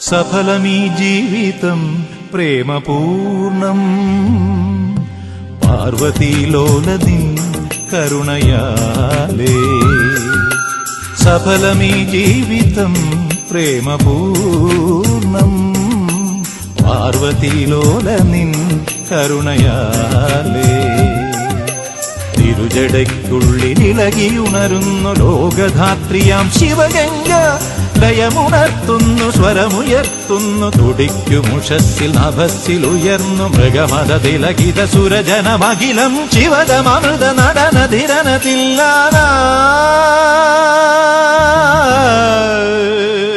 സഫലമീ ജീവിതം പ്രേമപൂർണം പാർവതീലോലതി കരുണയാലേ സഫലമീ ജീവിതം പ്രേമപൂർണം പാർവതീലോലനിൻ കരുണയാലേ തിരുജടയ്ക്കുള്ളിലിളകിയുണരുന്നു ലോകധാത്രിയാം ശിവഗംഗ ലയമുണർത്തുന്നു സ്വരമുയർത്തുന്നു തുടിക്കുമുഷസ്സിൽ നഭസ്സിൽ ഉയർന്നു മൃഗമത തിലകിത സുരജനമഖിലം ശിവതമൃത നടനധിരനതില്ലാന